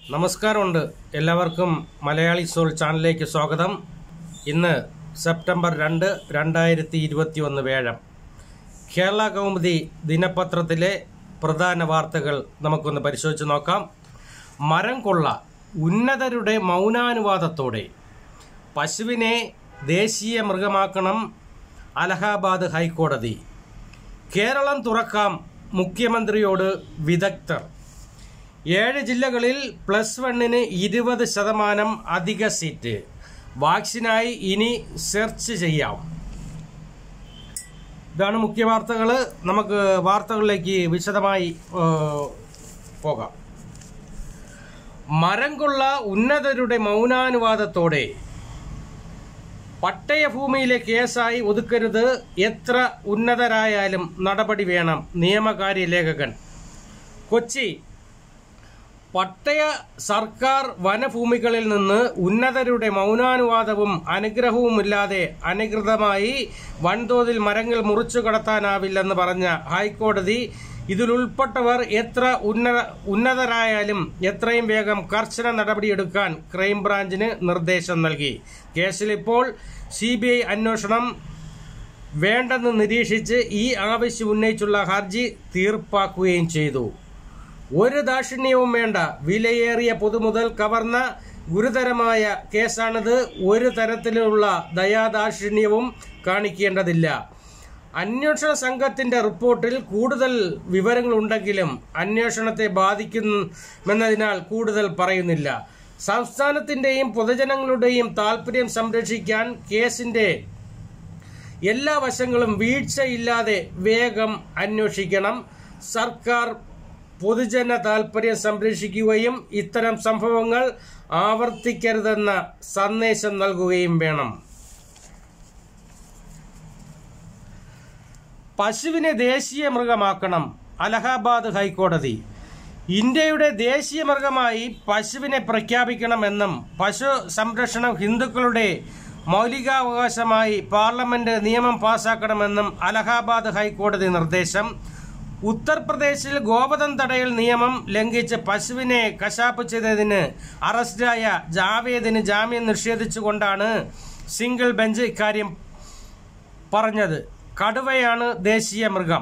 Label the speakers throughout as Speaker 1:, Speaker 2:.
Speaker 1: നമസ്കാരമുണ്ട് എല്ലാവർക്കും മലയാളി സോൾ ചാനലിലേക്ക് സ്വാഗതം ഇന്ന് സെപ്റ്റംബർ രണ്ട് രണ്ടായിരത്തി ഇരുപത്തി ഒന്ന് വേഴം കേരള കൗമുദി ദിനപത്രത്തിലെ പ്രധാന വാർത്തകൾ നമുക്കൊന്ന് പരിശോധിച്ച് നോക്കാം മരം കൊള്ള ഉന്നതരുടെ മൗനാനുവാദത്തോടെ പശുവിനെ ദേശീയ മൃഗമാക്കണം അലഹാബാദ് ഹൈക്കോടതി കേരളം തുറക്കാം മുഖ്യമന്ത്രിയോട് വിദഗ്ധർ ഏഴ് ജില്ലകളിൽ പ്ലസ് വണ്ണിന് ഇരുപത് ശതമാനം അധിക സീറ്റ് വാക്സിനായി ഇനി സെർച്ച് ചെയ്യാം ഇതാണ് മുഖ്യ വാർത്തകൾ നമുക്ക് വാർത്തകളിലേക്ക് വിശദമായി ഏഹ്, പോകാം മരം കൊള്ള ഉന്നതരുടെ മൗനാനുവാദത്തോടെ പട്ടയഭൂമിയിലെ കേസായി ഒതുക്കരുത് എത്ര ഉന്നതരായാലും നടപടി വേണം നിയമകാര്യ ലേഖകൻ കൊച്ചി പട്ടയ സർക്കാർ വനഭൂമികളിൽ നിന്ന് ഉന്നതരുടെ മൗനാനുവാദവും അനുഗ്രഹവുമില്ലാതെ അനധികൃതമായി വൻതോതിൽ മരങ്ങൾ മുറിച്ചു കടത്താനാവില്ലെന്ന് പറഞ്ഞ ഹൈക്കോടതി ഇതിലുൾപ്പെട്ടവർ എത്ര ഉന്നത ഉന്നതരായാലും എത്രയും വേഗം കർശന നടപടിയെടുക്കാൻ ക്രൈംബ്രാഞ്ചിന് നിർദ്ദേശം നൽകി കേസിൽ ഇപ്പോൾ സി അന്വേഷണം വേണ്ടെന്ന് നിരീക്ഷിച്ച് ഈ ആവശ്യം ഉന്നയിച്ചുള്ള ഹർജി തീർപ്പാക്കുകയും ചെയ്തു ഒരു ദാക്ഷിണ്യവും വേണ്ട വിലയേറിയ പൊതുമുതൽ കവർന്ന ഗുരുതരമായ കേസാണിത് ഒരു തരത്തിലുള്ള ദയാദാക്ഷിണ്യവും കാണിക്കേണ്ടതില്ല അന്വേഷണ സംഘത്തിന്റെ റിപ്പോർട്ടിൽ കൂടുതൽ വിവരങ്ങളുണ്ടെങ്കിലും അന്വേഷണത്തെ ബാധിക്കുമെന്നതിനാൽ കൂടുതൽ പറയുന്നില്ല സംസ്ഥാനത്തിന്റെയും പൊതുജനങ്ങളുടെയും താൽപര്യം സംരക്ഷിക്കാൻ കേസിന്റെ എല്ലാ വശങ്ങളും വീഴ്ചയില്ലാതെ വേഗം അന്വേഷിക്കണം സർക്കാർ പൊതുജന താൽപര്യം സംരക്ഷിക്കുകയും ഇത്തരം സംഭവങ്ങൾ ആവർത്തിക്കരുതെന്ന സന്ദേശം നൽകുകയും വേണം പശുവിനെ ദേശീയ മൃഗമാക്കണം അലഹാബാദ് ഹൈക്കോടതി ഇന്ത്യയുടെ ദേശീയ മൃഗമായി പശുവിനെ പ്രഖ്യാപിക്കണമെന്നും പശു സംരക്ഷണം ഹിന്ദുക്കളുടെ മൗലികാവകാശമായി പാർലമെന്റ് നിയമം പാസാക്കണമെന്നും അലഹാബാദ് ഹൈക്കോടതി നിർദ്ദേശം ഉത്തർപ്രദേശിൽ ഗോവധം തടയൽ നിയമം ലംഘിച്ച് പശുവിനെ കശാപ്പ് ചെയ്തതിന് അറസ്റ്റിലായ ജാവേദിന് ജാമ്യം നിഷേധിച്ചുകൊണ്ടാണ് സിംഗിൾ ബെഞ്ച് ഇക്കാര്യം പറഞ്ഞത് കടുവയാണ് ദേശീയ മൃഗം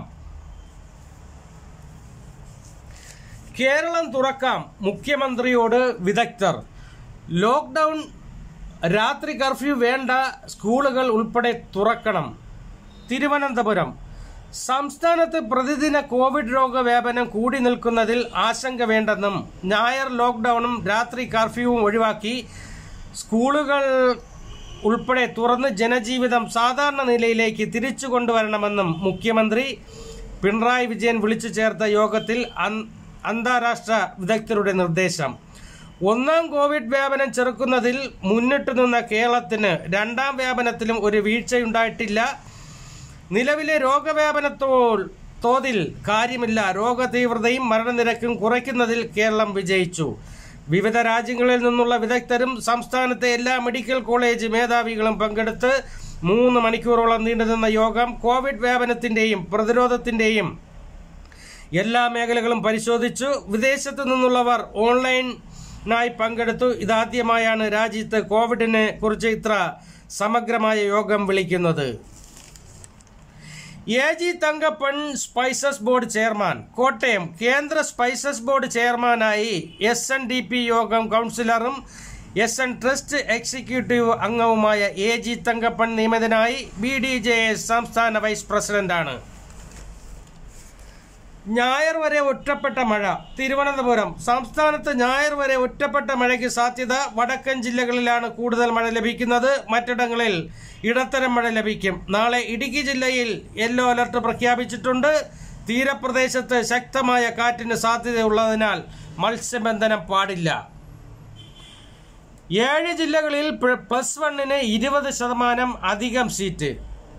Speaker 1: കേരളം തുറക്കാം മുഖ്യമന്ത്രിയോട് വിദഗ്ധർ ലോക്ക്ഡൌൺ രാത്രി കർഫ്യൂ വേണ്ട സ്കൂളുകൾ ഉൾപ്പെടെ തുറക്കണം തിരുവനന്തപുരം സംസ്ഥാനത്ത് പ്രതിദിന കോവിഡ് രോഗവ്യാപനം കൂടി നിൽക്കുന്നതിൽ ആശങ്ക വേണ്ടെന്നും ഞായർ ലോക്ക്ഡൌണും രാത്രി കർഫ്യൂവും ഒഴിവാക്കി സ്കൂളുകൾ ഉൾപ്പെടെ തുറന്ന് ജനജീവിതം സാധാരണ നിലയിലേക്ക് തിരിച്ചു കൊണ്ടുവരണമെന്നും മുഖ്യമന്ത്രി പിണറായി വിജയൻ വിളിച്ചു ചേർത്ത യോഗത്തിൽ അൻ- അന്താരാഷ്ട്ര വിദഗ്ധരുടെ നിർദ്ദേശം ഒന്നാം കോവിഡ് വ്യാപനം ചെറുക്കുന്നതിൽ മുന്നിട്ടു നിന്ന കേരളത്തിന് രണ്ടാം വ്യാപനത്തിലും ഒരു വീഴ്ചയുണ്ടായിട്ടില്ല നിലവിലെ രോഗവ്യാപനത്തോ തോതിൽ കാര്യമില്ല രോഗതീവ്രതയും മരണനിരക്കും കുറയ്ക്കുന്നതിൽ കേരളം വിജയിച്ചു വിവിധ രാജ്യങ്ങളിൽ നിന്നുള്ള വിദഗ്ധരും സംസ്ഥാനത്തെ എല്ലാ മെഡിക്കൽ കോളേജ് മേധാവികളും പങ്കെടുത്ത് മൂന്ന് മണിക്കൂറോളം നീണ്ടുനിന്ന യോഗം കോവിഡ് വ്യാപനത്തിന്റെയും പ്രതിരോധത്തിന്റെയും എല്ലാ മേഖലകളും പരിശോധിച്ചു വിദേശത്തു നിന്നുള്ളവർ ഓൺലൈനായി പങ്കെടുത്തു ഇതാദ്യമായാണ് രാജ്യത്ത് കോവിഡിനെ കുറിച്ച് ഇത്ര സമഗ്രമായ യോഗം വിളിക്കുന്നത് A G Thankappan spices board chairman Kottayam കേന്ദ്ര സ്പൈസസ് ബോർഡ് ചെയർമാനായി S N D P Yogam കൗൺസിലറും എസ് എൻ ട്രസ്റ്റ് എക്സിക്യൂട്ടീവ് അംഗവുമായ എ ജി തങ്കപ്പൻ നിയമിതനായി ബി ഡി ജെ എസ് സംസ്ഥാന വൈസ് പ്രസിഡന്റാണ് ഞായർ വരെ ഒറ്റപ്പെട്ട മഴ തിരുവനന്തപുരം സംസ്ഥാനത്ത് ഞായർ വരെ ഒറ്റപ്പെട്ട മഴയ്ക്ക് സാധ്യത വടക്കൻ ജില്ലകളിലാണ് കൂടുതൽ മഴ ലഭിക്കുന്നത് മറ്റിടങ്ങളിൽ ഇടത്തരം മഴ ലഭിക്കും നാളെ ഇടുക്കി ജില്ലയിൽ യെല്ലോ അലർട്ട് പ്രഖ്യാപിച്ചിട്ടുണ്ട് തീരപ്രദേശത്ത് ശക്തമായ കാറ്റിന് സാധ്യതയുള്ളതിനാൽ മത്സ്യബന്ധനം പാടില്ല ഏഴ് ജില്ലകളിൽ പ്ല- പ്ലസ് വണ്ണിന് ഇരുപത് ശതമാനം അധികം സീറ്റ്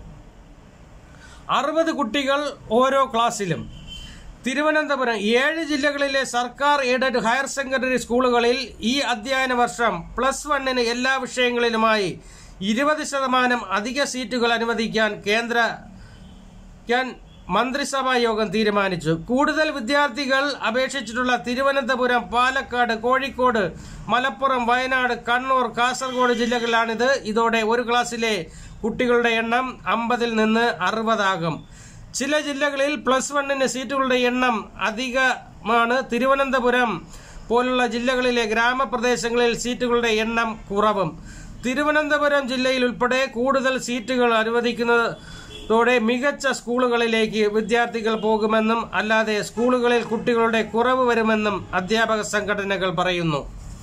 Speaker 1: അറുപത് കുട്ടികൾ ഓരോ ക്ലാസ്സിലും തിരുവനന്തപുരം ഏഴ് ജില്ലകളിലെ സർക്കാർ എയ്ഡഡ് ഹയർ സെക്കൻഡറി സ്കൂളുകളിൽ ഈ അധ്യയന വർഷം പ്ലസ് വണ്ണിന് എല്ലാ വിഷയങ്ങളിലുമായി ഇരുപത് ശതമാനം അധിക സീറ്റുകൾ അനുവദിക്കാൻ കേന്ദ്ര ക്കാൻ മന്ത്രിസഭാ യോഗം തീരുമാനിച്ചു കൂടുതൽ വിദ്യാർത്ഥികൾ അപേക്ഷിച്ചിട്ടുള്ള തിരുവനന്തപുരം പാലക്കാട് കോഴിക്കോട് മലപ്പുറം വയനാട് കണ്ണൂർ കാസർഗോഡ് ജില്ലകളിലാണിത് ഇതോടെ ഒരു ക്ലാസ്സിലെ കുട്ടികളുടെ എണ്ണം അമ്പതിൽ നിന്ന് അറുപതാകും ചില ജില്ലകളിൽ പ്ലസ് വണ്ണിന് സീറ്റുകളുടെ എണ്ണം അധികമാണ് തിരുവനന്തപുരം പോലുള്ള ജില്ലകളിലെ ഗ്രാമപ്രദേശങ്ങളിൽ സീറ്റുകളുടെ എണ്ണം കുറവും തിരുവനന്തപുരം ജില്ലയിൽ ഉൾപ്പെടെ കൂടുതൽ സീറ്റുകൾ അനുവദിക്കുന്നതോടെ മികച്ച സ്കൂളുകളിലേക്ക് വിദ്യാർത്ഥികൾ പോകുമെന്നും അല്ലാതെ സ്കൂളുകളിൽ കുട്ടികളുടെ കുറവ് വരുമെന്നും അധ്യാപക സംഘടനകൾ പറയുന്നു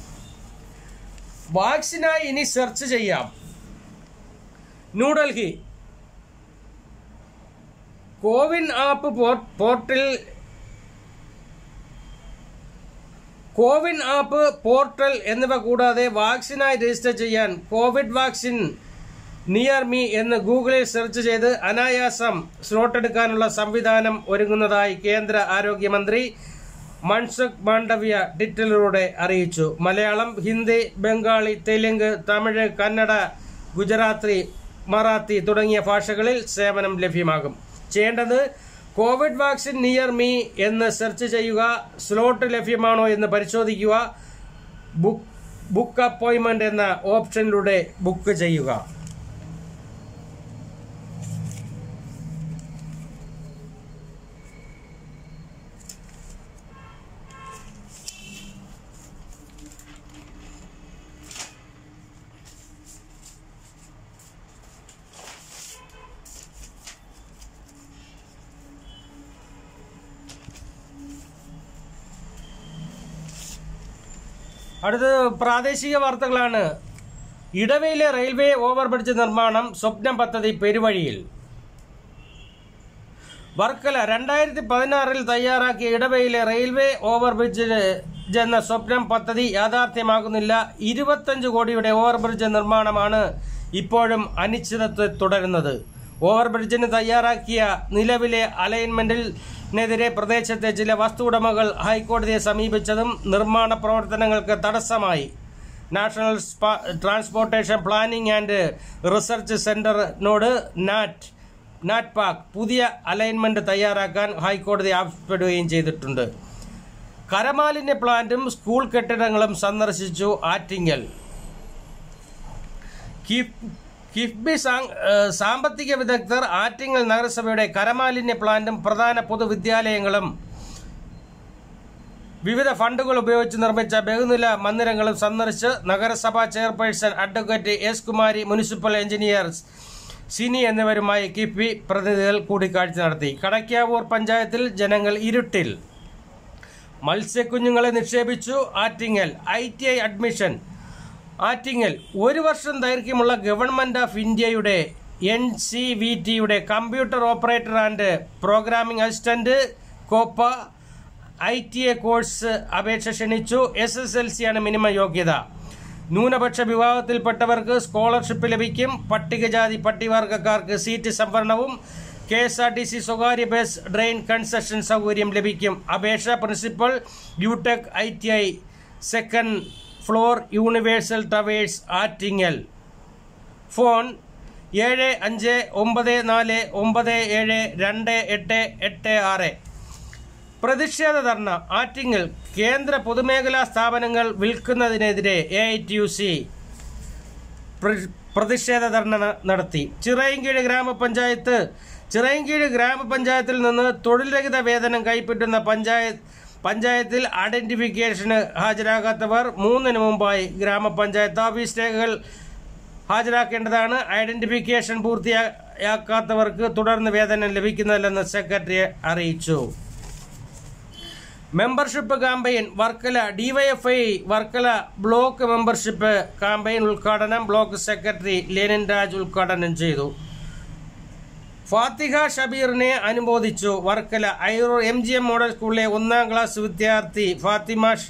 Speaker 1: വാക്സിനായി ഇനി സെർച്ച് ചെയ്യാം ന്യൂഡൽഹി കോവിൻ ആപ്പ് പോർ- പോർട്ടിൽ കോവിൻ ആപ്പ് പോർട്ടൽ എന്നിവ കൂടാതെ വാക്സിനായി രജിസ്റ്റർ ചെയ്യാൻ കോവിഡ് വാക്സിൻ നിയർ മീ എന്ന് ഗൂഗിളിൽ സെർച്ച് ചെയ്ത് അനായാസം സ്ലോട്ട് എടുക്കാനുള്ള സംവിധാനം ഒരുങ്ങുന്നതായി കേന്ദ്ര ആരോഗ്യമന്ത്രി മൻസുഖ് മാണ്ഡവ്യ ട്വിറ്ററിലൂടെ അറിയിച്ചു മലയാളം ഹിന്ദി ബംഗാളി തെലുങ്ക് തമിഴ് കന്നഡ ഗുജറാത്തി മറാത്തി തുടങ്ങിയ ഭാഷകളിൽ സേവനം ലഭ്യമാകും ചെയ്യേണ്ടത് കോവിഡ് വാക്സിൻ നിയർ മീ എന്ന് സെർച്ച് ചെയ്യുക സ്ലോട്ട് ലഭ്യമാണോ എന്ന് പരിശോധിക്കുക ബുക്ക് ബുക്ക് അപ്പോയിന്റ്മെന്റ് എന്ന ഓപ്ഷനിലൂടെ ബുക്ക് ചെയ്യുക അടുത്ത പ്രാദേശിക വാർത്തകളാണ് ഇടവയിലെ റെയിൽവേ ഓവർബ്രിഡ്ജ് നിർമ്മാണം സ്വപ്നം പദ്ധതി പെരുവഴിയിൽ വർക്കല രണ്ടായിരത്തി പതിനാറിൽ തയ്യാറാക്കിയ ഇടവയിലെ റെയിൽവേ ഓവർബ്രിഡ്ജ് എന്ന സ്വപ്നം പദ്ധതി യാഥാർത്ഥ്യമാകുന്നില്ല ഇരുപത്തഞ്ച് കോടിയുടെ ഓവർബ്രിഡ്ജ് നിർമ്മാണമാണ് ഇപ്പോഴും അനിശ്ചിതത്വം തുടരുന്നത് ഓവർബ്രിഡ്ജിന് തയ്യാറാക്കിയ നിലവിലെ അലൈൻമെന്റിനെതിരെ പ്രദേശത്തെ ചില വസ്തു ഉടമകൾ ഹൈക്കോടതിയെ സമീപിച്ചതും നിർമ്മാണ പ്രവർത്തനങ്ങൾക്ക് തടസ്സമായി നാഷണൽ സ്പ- ട്രാൻസ്പോർട്ടേഷൻ പ്ലാനിംഗ് ആൻഡ് റിസർച്ച് സെന്ററിനോട് നാറ്റ് നാറ്റ്പാക് പുതിയ അലൈൻമെന്റ് തയ്യാറാക്കാൻ ഹൈക്കോടതി ആവശ്യപ്പെടുകയും ചെയ്തിട്ടുണ്ട് കരമാലിന്യ പ്ലാന്റും സ്കൂൾ കെട്ടിടങ്ങളും സന്ദർശിച്ചു ആറ്റിങ്ങൽ കിഫ്- കിഫ്ബി സാ- ഏഹ് സാമ്പത്തിക വിദഗ്ധർ ആറ്റിങ്ങൽ നഗരസഭയുടെ കരമാലിന്യ പ്ലാന്റും പ്രധാന പൊതുവിദ്യാലയങ്ങളും വിവിധ ഫണ്ടുകൾ ഉപയോഗിച്ച് നിർമ്മിച്ച ബഹുനില മന്ദിരങ്ങളും സന്ദർശിച്ച് നഗരസഭാ chairperson advocate S Kumari municipal engineer Sini എന്നിവരുമായി കിഫ്ബി പ്രതിനിധികൾ കൂടിക്കാഴ്ച നടത്തി കടക്കാവൂർ പഞ്ചായത്തിൽ ജനങ്ങൾ ഇരുട്ടിൽ മത്സ്യക്കുഞ്ഞുങ്ങളെ നിക്ഷേപിച്ചു Attingal I T I admission Attingal ഒരു വർഷം ദൈർഘ്യമുള്ള ഗവൺമെന്റ് ഓഫ് ഇന്ത്യയുടെ എൻ സി വി ടിയുടെ computer operator and programming assistant COPA I T A course അപേക്ഷ ക്ഷണിച്ചു എസ് എസ് എൽ സിയാണ് മിനിമം യോഗ്യത ന്യൂനപക്ഷ വിഭാഗത്തിൽപ്പെട്ടവർക്ക് സ്കോളർഷിപ്പ് ലഭിക്കും പട്ടികജാതി പട്ടികവർഗക്കാർക്ക് സീറ്റ് സംവരണവും K S R T C സ്വകാര്യ ബസ് ഡ്രെയിൻ കൺസെഷൻ സൗകര്യം ലഭിക്കും അപേക്ഷ പ്രിൻസിപ്പൽ യുടെക് I T I second floor universal towers Attingal phone ഏഴ് അഞ്ച് ഒമ്പത് നാല് ഒമ്പത് ഏഴ് രണ്ട് എട്ട് എട്ട് ആറ് പ്രതിഷേധ ധർണ ആറ്റിങ്ങൽ കേന്ദ്ര പൊതുമേഖലാ സ്ഥാപനങ്ങൾ വിൽക്കുന്നതിനെതിരെ A I T U C പ്രതിഷേധ ധർണ ന- നടത്തി ചിറയൻകീഴ് ഗ്രാമപഞ്ചായത്ത് ചിറയൻകീഴ് ഗ്രാമപഞ്ചായത്തിൽ നിന്ന് തൊഴിൽരഹിത വേതനം കൈപ്പറ്റുന്ന പഞ്ചായത്ത് പഞ്ചായത്തിൽ ഐഡന്റിഫിക്കേഷന് ഹാജരാകാത്തവർ മൂന്നിന് മുമ്പായി ഗ്രാമപഞ്ചായത്ത് ഓഫീസ് രേഖകൾ ഹാജരാക്കേണ്ടതാണ് ഐഡന്റിഫിക്കേഷൻ പൂർത്തിയാക്കാത്തവർക്ക് തുടർന്ന് വേതനം ലഭിക്കുന്നതല്ലെന്ന് സെക്രട്ടറി അറിയിച്ചു membership campaign Varkala DYFI Varkala block membership campaign ഉദ്ഘാടനം ബ്ലോക്ക് സെക്രട്ടറി ലെനിൻ രാജ് ഉദ്ഘാടനം ചെയ്തു ഫാത്തിഹ ഷബീറിനെ അനുമോദിച്ചു Varkala Airoor M G M model സ്കൂളിലെ ഒന്നാം ക്ലാസ് വിദ്യാർത്ഥി ഫാത്തിമ ഷ്-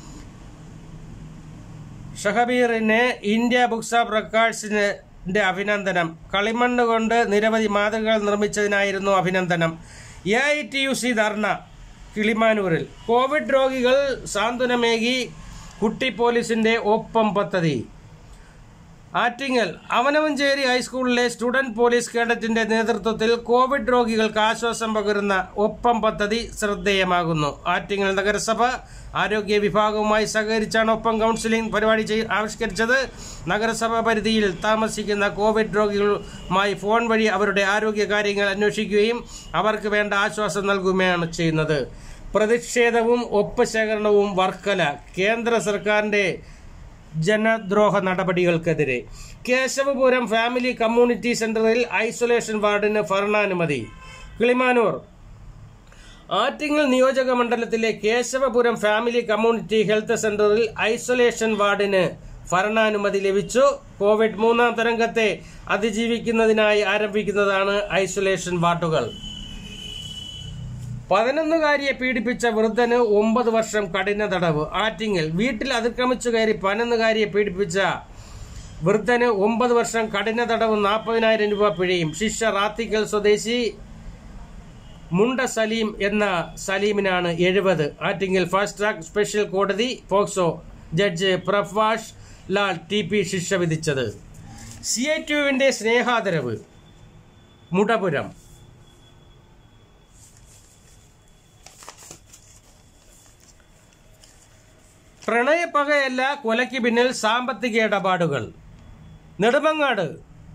Speaker 1: ഷഹബീറിന് ഇന്ത്യ ബുക്സ് ഓഫ് റെക്കോർഡ്സിന്റെ അഭിനന്ദനം കളിമണ്ണ് കൊണ്ട് നിരവധി മാതൃകകൾ നിർമ്മിച്ചതിനായിരുന്നു അഭിനന്ദനം A I T U C dharna കിളിമാനൂരിൽ കോവിഡ് രോഗികൾ സാന്ത്വനമേകി കുട്ടി പോലീസിന്റെ ഒപ്പം പദ്ധതി ആറ്റിങ്ങൽ അവനവഞ്ചേരി ഹൈസ്കൂളിലെ സ്റ്റുഡന്റ് പോലീസ് കേഡറ്റിന്റെ നേതൃത്വത്തിൽ കോവിഡ് രോഗികൾക്ക് ആശ്വാസം പകരുന്ന ഒപ്പം പദ്ധതി ശ്രദ്ധേയമാകുന്നു ആറ്റിങ്ങൽ നഗരസഭ ആരോഗ്യ വിഭാഗവുമായി സഹകരിച്ചാണ് ഒപ്പം കൗൺസിലിംഗ് പരിപാടി ചെയ്- ആവിഷ്കരിച്ചത് നഗരസഭ പരിധിയിൽ താമസിക്കുന്ന കോവിഡ് രോഗികളുമായി ഫോൺ വഴി അവരുടെ ആരോഗ്യ കാര്യങ്ങൾ അന്വേഷിക്കുകയും അവർക്ക് വേണ്ട ആശ്വാസം നൽകുകയാണ് ചെയ്യുന്നത് പ്രതിഷേധവും ഒപ്പ് ശേഖരണവും വർക്കല കേന്ദ്ര സർക്കാരിന്റെ ജനദ്രോഹ നടപടികൾക്കെതിരെ കേശവപുരം ഫാമിലി കമ്മ്യൂണിറ്റി സെന്ററിൽ ഐസൊലേഷൻ വാർഡിന് ഭരണാനുമതി കിളിമാനൂർ ആറ്റിങ്ങൽ നിയോജക മണ്ഡലത്തിലെ കേശവപുരം ഫാമിലി കമ്മ്യൂണിറ്റി ഹെൽത്ത് സെന്ററിൽ ഐസൊലേഷൻ വാർഡിന് ഭരണാനുമതി ലഭിച്ചു കോവിഡ് മൂന്നാം തരംഗത്തെ അതിജീവിക്കുന്നതിനായി ആരംഭിക്കുന്നതാണ് ഐസൊലേഷൻ വാർഡുകൾ പതിനൊന്നുകാരിയെ പീഡിപ്പിച്ച വൃദ്ധന് ഒമ്പത് വർഷം കഠിന തടവ് ആറ്റിങ്ങൽ വീട്ടിൽ അതിക്രമിച്ചു കയറി പതിനൊന്നുകാരിയെ പീഡിപ്പിച്ച വൃദ്ധന് ഒമ്പത് വർഷം കഠിന തടവും നാൽപ്പതിനായിരം രൂപ പിഴയും ശിക്ഷ റാത്തിക്കൽ സ്വദേശി മുണ്ട സലീം എന്ന സലീമിനാണ് എഴുപത് ആറ്റിങ്ങൽ ഫാസ്റ്റ് ട്രാക്ക് സ്പെഷ്യൽ കോടതി POCSO judge Prabhash Lal T P ശിക്ഷ വിധിച്ചത് സി ഐ ടുവിന്റെ സ്നേഹാദരവ് മുടപുരം പ്രണയപ്പകയല്ല കൊലയ്ക്ക് പിന്നിൽ സാമ്പത്തിക ഇടപാടുകൾ നെടുമങ്ങാട്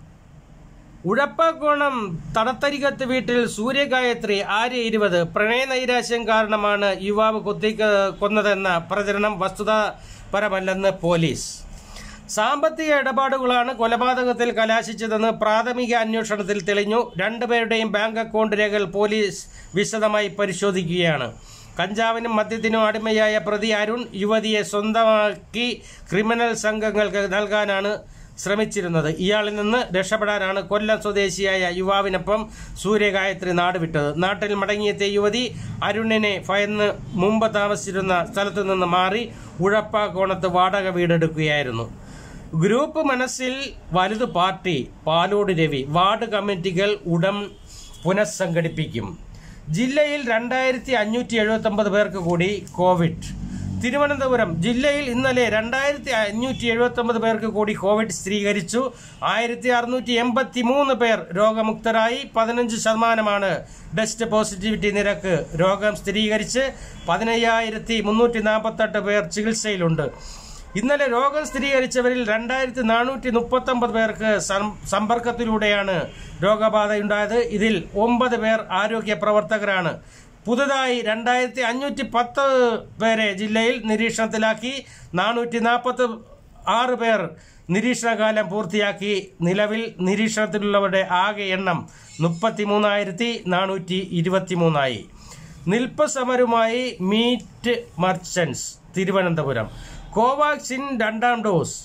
Speaker 1: ഉഴപ്പക്കോണം തടത്തരികത്ത് വീട്ടിൽ സൂര്യഗായത്രി ആര്യ ഇരുപത് പ്രണയനൈരാശ്യം കാരണമാണ് യുവാവ് കൊത്തി കൊന്നതെന്ന പ്രചരണം വസ്തുതാപരമല്ലെന്ന് പോലീസ് സാമ്പത്തിക ഇടപാടുകളാണ് കൊലപാതകത്തിൽ കലാശിച്ചതെന്ന് പ്രാഥമിക അന്വേഷണത്തിൽ തെളിഞ്ഞു രണ്ടുപേരുടെയും ബാങ്ക് അക്കൗണ്ട് രേഖകൾ പോലീസ് വിശദമായി പരിശോധിക്കുകയാണ് കഞ്ചാവിനും മദ്യത്തിനും അടിമയായ പ്രതി അരുൺ യുവതിയെ സ്വന്തമാക്കി ക്രിമിനൽ സംഘങ്ങൾക്ക് നൽകാനാണ് ശ്രമിച്ചിരുന്നത് ഇയാളിൽ നിന്ന് രക്ഷപ്പെടാനാണ് കൊല്ലം സ്വദേശിയായ യുവാവിനൊപ്പം സൂര്യഗായത്രി നാടുവിട്ടത് നാട്ടിൽ മടങ്ങിയെത്തിയ യുവതി അരുണിനെ ഭയന്ന് മുമ്പ് താമസിച്ചിരുന്ന സ്ഥലത്തു നിന്ന് മാറി ഉഴപ്പാക്കോണത്ത് വാടക വീടെടുക്കുകയായിരുന്നു ഗ്രൂപ്പ് മനസ്സിൽ വലുത് പാർട്ടി പാലോട് രവി വാർഡ് കമ്മിറ്റികൾ ഉടൻ പുനഃസംഘടിപ്പിക്കും ജില്ലയിൽ രണ്ടായിരത്തി അഞ്ഞൂറ്റി എഴുപത്തി ഒമ്പത് പേർക്ക് കൂടി കോവിഡ് തിരുവനന്തപുരം ജില്ലയിൽ ഇന്നലെ രണ്ടായിരത്തി അഞ്ഞൂറ്റി എഴുപത്തി ഒമ്പത് പേർക്ക് കൂടി കോവിഡ് സ്ഥിരീകരിച്ചു ആയിരത്തി അറുന്നൂറ്റി എൺപത്തി മൂന്ന് പേർ രോഗമുക്തരായി പതിനഞ്ച് ശതമാനമാണ് ടെസ്റ്റ് പോസിറ്റിവിറ്റി നിരക്ക് രോഗം സ്ഥിരീകരിച്ച് പതിനയ്യായിരത്തി മുന്നൂറ്റി നാൽപ്പത്തെട്ട് പേർ ചികിത്സയിലുണ്ട് ഇന്നലെ രോഗം സ്ഥിരീകരിച്ചവരിൽ രണ്ടായിരത്തി നാനൂറ്റി മുപ്പത്തി ഒമ്പത് പേർക്ക് സം- സമ്പർക്കത്തിലൂടെയാണ് രോഗബാധയുണ്ടായത് ഇതിൽ ഒമ്പത് പേർ ആരോഗ്യ പ്രവർത്തകരാണ് പുതുതായി രണ്ടായിരത്തി അഞ്ഞൂറ്റി പത്ത് പേരെ ജില്ലയിൽ നിരീക്ഷണത്തിലാക്കി നാനൂറ്റി നാൽപ്പത്തി ആറ് പേർ നിരീക്ഷണകാലം പൂർത്തിയാക്കി നിലവിൽ നിരീക്ഷണത്തിലുള്ളവരുടെ ആകെ എണ്ണം മുപ്പത്തി മൂന്നായിരത്തി നാനൂറ്റി ഇരുപത്തി മൂന്നായി നിൽപ്പ് സമരവുമായി മീറ്റ് മർച്ചൻസ് തിരുവനന്തപുരം കോവാക്സിൻ രണ്ടാം ഡോസ്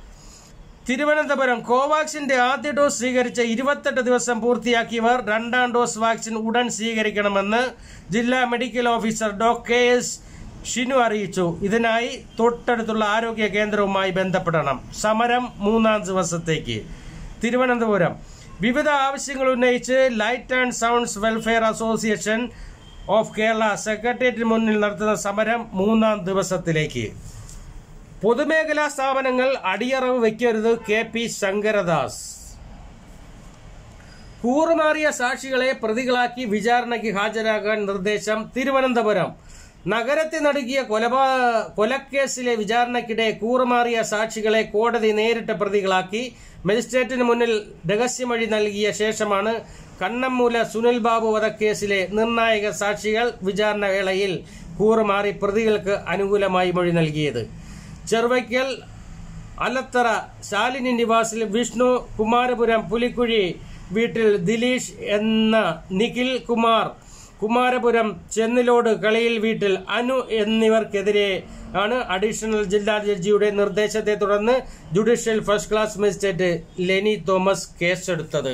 Speaker 1: തിരുവനന്തപുരം കോവാക്സിന്റെ ആദ്യ ഡോസ് സ്വീകരിച്ച ഇരുപത്തെട്ട് ദിവസം പൂർത്തിയാക്കിയവർ രണ്ടാം ഡോസ് വാക്സിൻ ഉടൻ സ്വീകരിക്കണമെന്ന് ജില്ലാ medical officer doctor K S Shinu അറിയിച്ചു ഇതിനായി തൊട്ടടുത്തുള്ള ആരോഗ്യ കേന്ദ്രവുമായി ബന്ധപ്പെടണം സമരം മൂന്നാം ദിവസത്തേക്ക് തിരുവനന്തപുരം വിവിധ ആവശ്യങ്ങൾ ഉന്നയിച്ച് light and sounds welfare association of Kerala സെക്രട്ടേറിയറ്റിന് മുന്നിൽ നടത്തുന്ന സമരം മൂന്നാം ദിവസത്തിലേക്ക് പൊതുമേഖലാ സ്ഥാപനങ്ങൾ അടിയറവ് വയ്ക്കരുത് കെ പി ശങ്കരദാസ് കൂറുമാറിയ സാക്ഷികളെ പ്രതികളാക്കി വിചാരണയ്ക്ക് ഹാജരാകാൻ നിർദ്ദേശം തിരുവനന്തപുരം നഗരത്തിൽ നടുക്കിയ കൊലപാ കൊലക്കേസിലെ വിചാരണയ്ക്കിടെ കൂറുമാറിയ സാക്ഷികളെ കോടതി നേരിട്ട് പ്രതികളാക്കി മജിസ്ട്രേറ്റിന് മുന്നിൽ രഹസ്യമൊഴി നൽകിയ ശേഷമാണ് കണ്ണമ്മൂല സുനിൽ ബാബു വധക്കേസിലെ നിർണായക സാക്ഷികൾ വിചാരണ വേളയിൽ കൂറുമാറി പ്രതികൾക്ക് അനുകൂലമായി മൊഴി നൽകിയത് ചെറുവയ്ക്കൽ അലത്തറ ശാലിനി നിവാസിൽ വിഷ്ണു കുമാരപുരം പുലിക്കുഴി വീട്ടിൽ ദിലീഷ് എന്ന നിഖിൽ കുമാർ കുമാരപുരം ചെന്നിലോട് കളിയിൽ വീട്ടിൽ അനു എന്നിവർക്കെതിരെ ആണ് അഡീഷണൽ ജില്ലാ ജഡ്ജിയുടെ നിർദ്ദേശത്തെ തുടർന്ന് judicial first class magistrate Leni Thomas കേസെടുത്തത്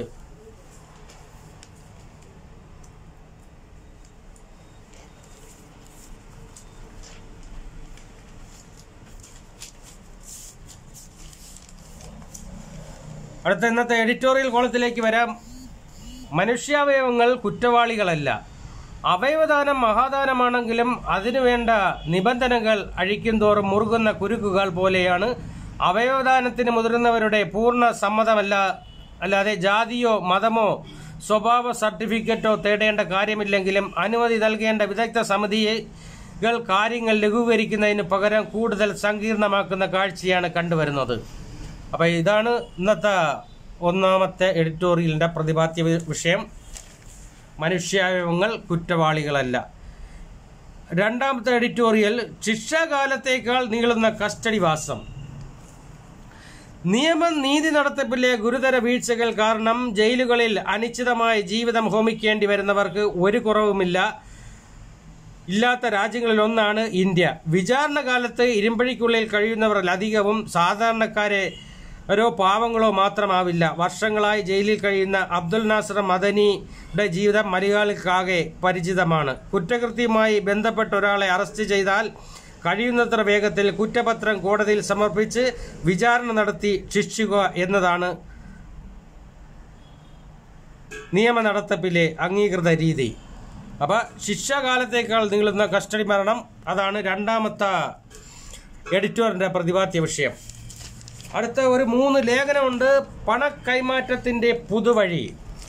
Speaker 1: അടുത്ത ഇന്നത്തെ എഡിറ്റോറിയൽ കോളത്തിലേക്ക് വരാം മനുഷ്യാവയവങ്ങൾ കുറ്റവാളികളല്ല അവയവദാനം മഹാദാനമാണെങ്കിലും അതിനുവേണ്ട നിബന്ധനകൾ അഴിക്കും തോറും മുറുകുന്ന കുരുക്കുകൾ പോലെയാണ് അവയവദാനത്തിന് മുതിർന്നവരുടെ പൂർണ്ണ സമ്മതമല്ല അല്ലാതെ ജാതിയോ മതമോ സ്വഭാവ സർട്ടിഫിക്കറ്റോ തേടേണ്ട കാര്യമില്ലെങ്കിലും അനുമതി നൽകേണ്ട വിദഗ്ധ സമിതികൾ കാര്യങ്ങൾ ലഘൂകരിക്കുന്നതിന് പകരം കൂടുതൽ സങ്കീർണമാക്കുന്ന കാഴ്ചയാണ് കണ്ടുവരുന്നത് അപ്പോൾ ഇതാണ് ഇന്നത്തെ ഒന്നാമത്തെ എഡിറ്റോറിയലിൻ്റെ പ്രതിപാദ്യ വി- വിഷയം മനുഷ്യാവയവങ്ങൾ കുറ്റവാളികളല്ല രണ്ടാമത്തെ എഡിറ്റോറിയൽ ശിക്ഷാകാലത്തേക്കാൾ നീളുന്ന കസ്റ്റഡി വാസം നിയമം നീതി നടത്തിപ്പിലെ ഗുരുതര വീഴ്ചകൾ കാരണം ജയിലുകളിൽ അനിശ്ചിതമായ ജീവിതം ഹോമിക്കേണ്ടി വരുന്നവർക്ക് ഒരു കുറവുമില്ല ഇല്ലാത്ത രാജ്യങ്ങളിൽ ഒന്നാണ് ഇന്ത്യ വിചാരണ കാലത്ത് ഇരുമ്പഴിക്കുള്ളിൽ കഴിയുന്നവരിൽ അധികവും സാധാരണക്കാരെ ഓരോ പാവങ്ങളോ മാത്രമാവില്ല വർഷങ്ങളായി ജയിലിൽ കഴിയുന്ന അബ്ദുൽ നാസർ മദനിയുടെ ജീവിതം മലയാളിക്കാകെ പരിചിതമാണ് കുറ്റകൃത്യവുമായി ബന്ധപ്പെട്ട ഒരാളെ അറസ്റ്റ് ചെയ്താൽ കഴിയുന്നത്ര വേഗത്തിൽ കുറ്റപത്രം കോടതിയിൽ സമർപ്പിച്ച് വിചാരണ നടത്തി ശിക്ഷിക്കുക എന്നതാണ് നിയമ നടത്തിപ്പിലെ അംഗീകൃത രീതി അപ്പോൾ ശിക്ഷാകാലത്തേക്കാൾ നീളുന്ന കസ്റ്റഡി മരണം അതാണ് രണ്ടാമത്തെ എഡിറ്റോറിൻ്റെ പ്രതിപാദ്യ വിഷയം അടുത്ത ഒരു മൂന്ന് ലേഖനമുണ്ട് പണക്കൈമാറ്റത്തിൻ്റെ പുതുവഴി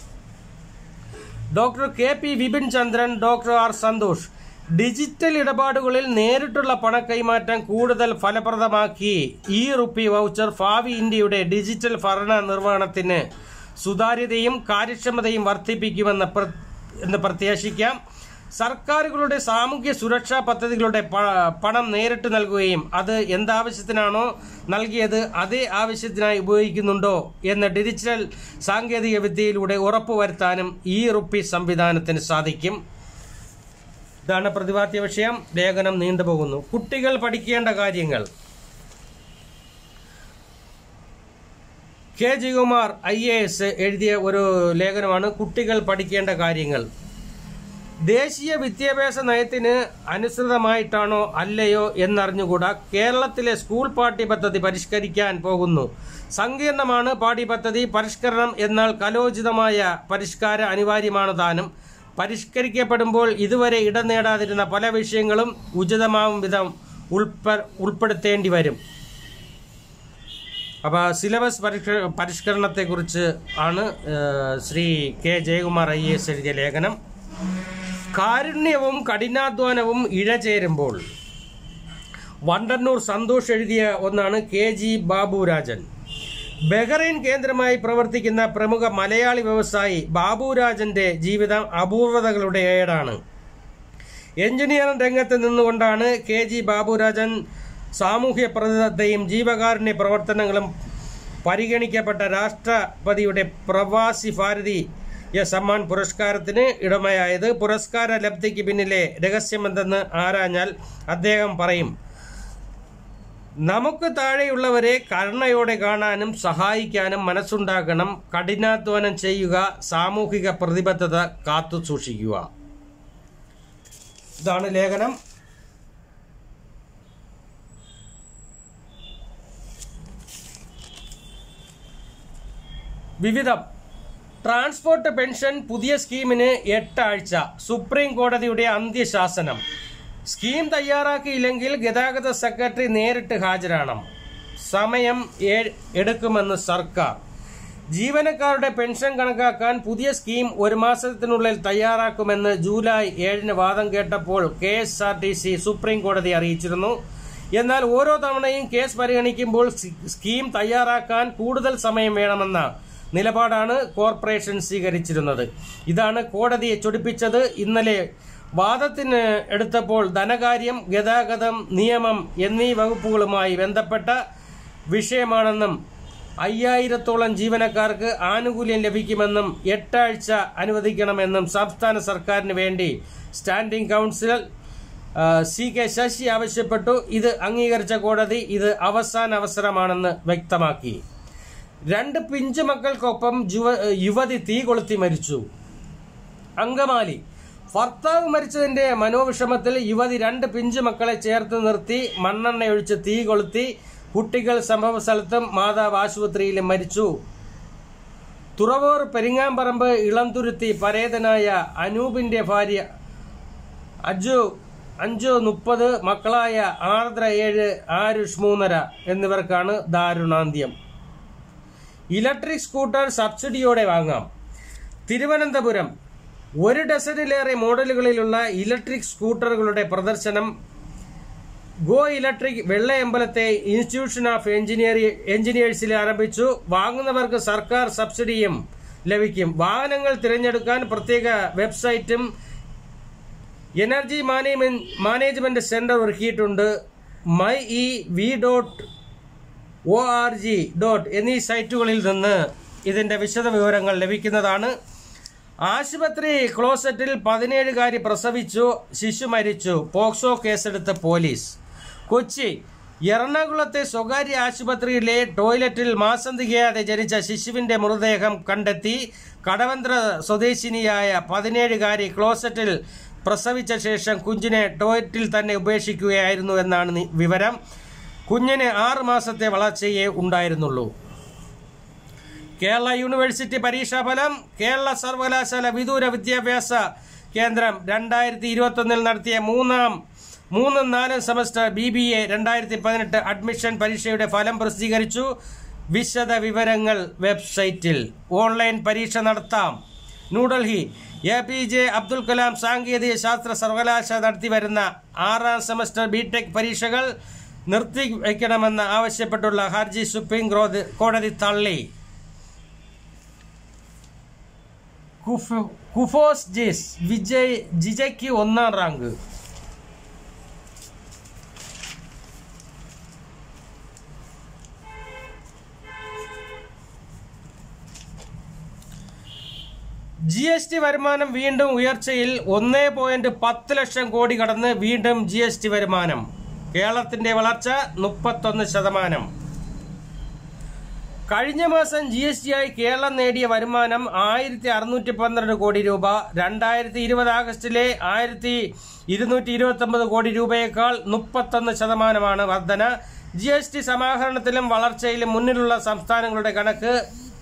Speaker 1: doctor K P Vipin Chandran doctor R Santhosh digital ഇടപാടുകളിൽ നേരിട്ടുള്ള പണക്കൈമാറ്റം കൂടുതൽ ഫലപ്രദമാക്കി ഇ റുപ്പി വൗച്ചർ ഭാവി ഇന്ത്യയുടെ ഡിജിറ്റൽ ഭരണ നിർവഹണത്തിന് സുതാര്യതയും കാര്യക്ഷമതയും വർദ്ധിപ്പിക്കുമെന്ന് പ്ര- എന്ന് പ്രത്യാശിക്കാം സർക്കാരുകളുടെ സാമൂഹ്യ സുരക്ഷാ പദ്ധതികളുടെ പ- പണം നേരിട്ട് നൽകുകയും അത് എന്താവശ്യത്തിനാണോ നൽകിയത് അതേ ആവശ്യത്തിനായി ഉപയോഗിക്കുന്നുണ്ടോ എന്ന ഡിജിറ്റൽ സാങ്കേതിക വിദ്യയിലൂടെ ഉറപ്പുവരുത്താനും ഈ റുപ്പി സംവിധാനത്തിന് സാധിക്കും ഇതാണ് പ്രതിപാദ്യ വിഷയം ലേഖനം നീണ്ടുപോകുന്നു കുട്ടികൾ പഠിക്കേണ്ട കാര്യങ്ങൾ K G Kumar I A S എഴുതിയ ഒരു ലേഖനമാണ് കുട്ടികൾ പഠിക്കേണ്ട കാര്യങ്ങൾ ദേശീയ വിദ്യാഭ്യാസ നയത്തിന് അനുസൃതമായിട്ടാണോ അല്ലയോ എന്നറിഞ്ഞുകൂടാ കേരളത്തിലെ സ്കൂൾ പാഠ്യപദ്ധതി പരിഷ്കരിക്കാൻ പോകുന്നു സങ്കീർണമാണ് പാഠ്യപദ്ധതി പരിഷ്കരണം എന്നാൽ കലോചിതമായ പരിഷ്കാരം അനിവാര്യമാണ് താനും പരിഷ്കരിക്കപ്പെടുമ്പോൾ ഇതുവരെ ഇടം നേടാതിരുന്ന പല വിഷയങ്ങളും ഉചിതമാവും വിധം ഉൾപ്പ ഉൾപ്പെടുത്തേണ്ടി വരും അപ്പോൾ സിലബസ് പരിഷ്ക പരിഷ്കരണത്തെക്കുറിച്ച് ആണ് ഏഹ്, Shri K Jayakumar I S എഴുതിയ ലേഖനം കാരുണ്യവും കഠിനാധ്വാനവും ഇഴചേരുമ്പോൾ വണ്ടന്നൂർ സന്തോഷ് എഴുതിയ ഒന്നാണ് കെ ജി ബാബുരാജൻ ബഹ്റൈൻ കേന്ദ്രമായി പ്രവർത്തിക്കുന്ന പ്രമുഖ മലയാളി വ്യവസായി ബാബുരാജന്റെ ജീവിതം അപൂർവതകളുടെ ഏടാണ് എഞ്ചിനീയറിംഗ് രംഗത്ത് നിന്നുകൊണ്ടാണ് കെ ജി ബാബുരാജൻ സാമൂഹ്യ പ്രതിബദ്ധതയും ജീവകാരുണ്യ പ്രവർത്തനങ്ങളും പരിഗണിക്കപ്പെട്ട രാഷ്ട്രപതിയുടെ പ്രവാസി ഭാരതീയ സമ്മാൻ പുരസ്കാരത്തിന് ഇടമയായത് പുരസ്കാര ലബ്ധിക്ക് പിന്നിലെ രഹസ്യമെന്തെന്ന് ആരാഞ്ഞാൽ അദ്ദേഹം പറയും നമുക്ക് താഴെയുള്ളവരെ കരുണയോടെ കാണാനും സഹായിക്കാനും മനസ്സുണ്ടാക്കണം കഠിനാധ്വാനം ചെയ്യുക സാമൂഹിക പ്രതിബദ്ധത കാത്തു സൂക്ഷിക്കുക ഇതാണ് ലേഖനം വിവിധം ട്രാൻസ്പോർട്ട് പെൻഷൻ പുതിയ സ്കീമിന് എട്ടാഴ്ച സുപ്രീം കോടതിയുടെ അന്ത്യശാസനം സ്കീം തയ്യാറാക്കിയില്ലെങ്കിൽ ഗതാഗത സെക്രട്ടറി നേരിട്ട് ഹാജരാണം സമയം ഏ- എടുക്കുമെന്ന് സർക്കാർ ജീവനക്കാരുടെ പെൻഷൻ കണക്കാക്കാൻ പുതിയ സ്കീം ഒരു മാസത്തിനുള്ളിൽ തയ്യാറാക്കുമെന്ന് ജൂലൈ ഏഴിന് വാദം കേട്ടപ്പോൾ K S R T C supreme കോടതി അറിയിച്ചിരുന്നു എന്നാൽ ഓരോ തവണയും കേസ് പരിഗണിക്കുമ്പോൾ സ്- സ്കീം തയ്യാറാക്കാൻ കൂടുതൽ സമയം വേണമെന്ന നിലപാടാണ് കോർപ്പറേഷൻ സ്വീകരിച്ചിരുന്നത് ഇതാണ് കോടതിയെ ചൊടിപ്പിച്ചത് ഇന്നലെ വാദത്തിന് എടുത്തപ്പോൾ ധനകാര്യം ഗതാഗതം നിയമം എന്നീ വകുപ്പുകളുമായി ബന്ധപ്പെട്ട വിഷയമാണെന്നും അയ്യായിരത്തോളം ജീവനക്കാർക്ക് ആനുകൂല്യം ലഭിക്കുമെന്നും എട്ടാഴ്ച അനുവദിക്കണമെന്നും സംസ്ഥാന സർക്കാരിന് വേണ്ടി സ്റ്റാൻഡിംഗ് കൗൺസിൽ ആ, സി കെ ശശി ആവശ്യപ്പെട്ടു ഇത് അംഗീകരിച്ച കോടതി ഇത് അവസാന അവസരമാണെന്ന് വ്യക്തമാക്കി രണ്ട് പിഞ്ചു മക്കൾക്കൊപ്പം ജുവ- യുവതി തീ കൊളുത്തി മരിച്ചു അങ്കമാലി ഭർത്താവ് മരിച്ചതിന്റെ മനോവിഷമത്തിൽ യുവതി രണ്ട് പിഞ്ചു മക്കളെ ചേർത്ത് നിർത്തി മണ്ണെണ്ണയൊഴിച്ച് തീ കൊളുത്തി കുട്ടികൾ സംഭവ സ്ഥലത്തും മാതാവ് ആശുപത്രിയിലും മരിച്ചു തുറവൂർ പെരിങ്ങാമ്പറമ്പ് ഇളംതുരുത്തി പരേതനായ അനൂപിന്റെ ഭാര്യ അജു അഞ്ച് മുപ്പത് മക്കളായ ആർദ്ര ഏഴ് ആരുഷ് മൂന്നര എന്നിവർക്കാണ് ദാരുണാന്ത്യം ഇലക്ട്രിക് സ്കൂട്ടർ സബ്സിഡിയോടെ വാങ്ങാം തിരുവനന്തപുരം ഒരു ഡസനിലേറെ മോഡലുകളിലുള്ള ഇലക്ട്രിക് സ്കൂട്ടറുകളുടെ പ്രദർശനം ഗോ ഇലക്ട്രിക് വെള്ളയമ്പലത്തെ ഇൻസ്റ്റിറ്റ്യൂഷൻ ഓഫ് എഞ്ചിനീയറി എഞ്ചിനീയേഴ്സിൽ ആരംഭിച്ചു വാങ്ങുന്നവർക്ക് സർക്കാർ സബ്സിഡിയും ലഭിക്കും വാഹനങ്ങൾ തിരഞ്ഞെടുക്കാൻ പ്രത്യേക വെബ്സൈറ്റും എനർജി മാനേജ്മെന്റ് മാനേജ്മെന്റ് സെന്റർ ഒരുക്കിയിട്ടുണ്ട് my E V dot O R G dot എന്നീ സൈറ്റുകളിൽ നിന്ന് ഇതിന്റെ വിശദ വിവരങ്ങൾ ലഭിക്കുന്നതാണ് ആശുപത്രി ക്ലോസറ്റിൽ പതിനേഴുകാരി പ്രസവിച്ചു ശിശു മരിച്ചു പോക്സോ കേസെടുത്ത് പോലീസ് കൊച്ചി എറണാകുളത്തെ സ്വകാര്യ ആശുപത്രിയിലെ ടോയ്ലറ്റിൽ മാസം തികയാതെ ജനിച്ച ശിശുവിന്റെ മൃതദേഹം കണ്ടെത്തി കടവന്ത്ര സ്വദേശിനിയായ പതിനേഴുകാരി ക്ലോസറ്റിൽ പ്രസവിച്ച ശേഷം കുഞ്ഞിനെ ടോയ്ലറ്റിൽ തന്നെ ഉപേക്ഷിക്കുകയായിരുന്നു എന്നാണ് നി- വിവരം കുഞ്ഞിന് ആറ് മാസത്തെ വളർച്ചയേ ഉണ്ടായിരുന്നുള്ളൂ കേരള യൂണിവേഴ്സിറ്റി പരീക്ഷാഫലം കേരള സർവകലാശാല വിദൂര വിദ്യാഭ്യാസ കേന്ദ്രം രണ്ടായിരത്തി ഇരുപത്തൊന്നിൽ നടത്തിയ മൂന്നാം മൂന്നും നാലും സെമസ്റ്റർ ബി ബി എ രണ്ടായിരത്തി പതിനെട്ട് അഡ്മിഷൻ പരീക്ഷയുടെ ഫലം പ്രസിദ്ധീകരിച്ചു വിശദ വിവരങ്ങൾ വെബ്സൈറ്റിൽ ഓൺലൈൻ പരീക്ഷ നടത്താം New Delhi A P J Abdul Kalam സാങ്കേതിക ശാസ്ത്ര സർവകലാശാല നടത്തിവരുന്ന ആറാം സെമസ്റ്റർ ബി ടെക് പരീക്ഷകൾ നിർത്തിവെക്കണമെന്ന് ആവശ്യപ്പെട്ടുള്ള ഹർജി സുപ്രീം കോടതി- കോടതി തള്ളി കുഫ്- കുഫോസ് ജെസ് വിജയ് ജിജയ്ക്ക് ഒന്നാം റാങ്ക് ജി എസ് ടി വരുമാനം വീണ്ടും ഉയർച്ചയിൽ ഒന്നേ പോയിന്റ് പത്ത് ലക്ഷം കോടി കടന്ന് വീണ്ടും ജി എസ് ടി വരുമാനം കേരളത്തിന്റെ വളർച്ച മുപ്പത്തൊന്ന് ശതമാനം കഴിഞ്ഞ മാസം ജി എസ് ടി ആയി കേരളം നേടിയ വരുമാനം ആയിരത്തി അറുന്നൂറ്റി പന്ത്രണ്ട് കോടി രൂപ രണ്ടായിരത്തി ഇരുപത് ആഗസ്റ്റിലെ ആയിരത്തി ഇരുന്നൂറ്റി ഇരുപത്തി ഒമ്പത് കോടി രൂപയേക്കാൾ മുപ്പത്തൊന്ന് ശതമാനമാണ് വർധന ജി എസ് ടി സമാഹരണത്തിലും വളർച്ചയിലും മുന്നിലുള്ള സംസ്ഥാനങ്ങളുടെ കണക്ക്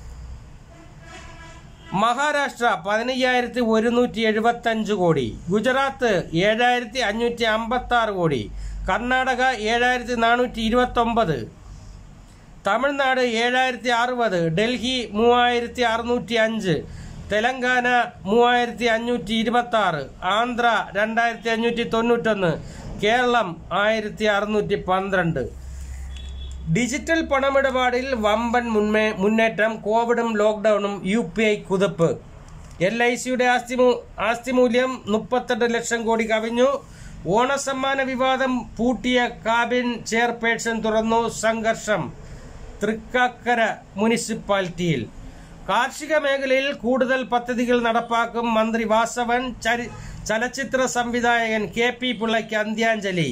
Speaker 1: മഹാരാഷ്ട്ര പതിനയ്യായിരത്തി ഒരുന്നൂറ്റി എഴുപത്തി അഞ്ച് കോടി ഗുജറാത്ത് ഏഴായിരത്തി അഞ്ഞൂറ്റി അമ്പത്തി ആറ് കോടി കർണാടക ഏഴായിരത്തി നാനൂറ്റി ഇരുപത്തി ഒമ്പത് തമിഴ്നാട് ഏഴായിരത്തി അറുപത് ഡൽഹി മൂവായിരത്തി അറുന്നൂറ്റി അഞ്ച് തെലങ്കാന മൂവായിരത്തി അഞ്ഞൂറ്റി ഇരുപത്തി ആറ് ആന്ധ്ര രണ്ടായിരത്തി അഞ്ഞൂറ്റി തൊണ്ണൂറ്റൊന്ന് കേരളം ആയിരത്തി അറുന്നൂറ്റി പന്ത്രണ്ട് ഡിജിറ്റൽ പണമിടപാടിൽ വമ്പൻ മുൻമേ മുന്നേറ്റം കോവിഡും ലോക്ക്ഡൌണും യു പി ഐ കുതിപ്പ് എൽ ഐ സിയുടെ ആസ്തി മൂ- ആസ്തി മൂല്യം മുപ്പത്തെട്ട് ലക്ഷം കോടി കവിഞ്ഞു ഓണസമ്മാന വിവാദം പൂട്ടിയ കാബിൻ ചെയർപേഴ്സൺ തുറന്നു സംഘർഷം തൃക്കാക്കര മുനിസിപ്പാലിറ്റിയിൽ കാർഷിക മേഖലയിൽ കൂടുതൽ പദ്ധതികൾ നടപ്പാക്കും മന്ത്രി വാസവൻ ചരി- ചലച്ചിത്ര സംവിധായകൻ കെ പി പിള്ളയ്ക്ക് അന്ത്യാഞ്ജലി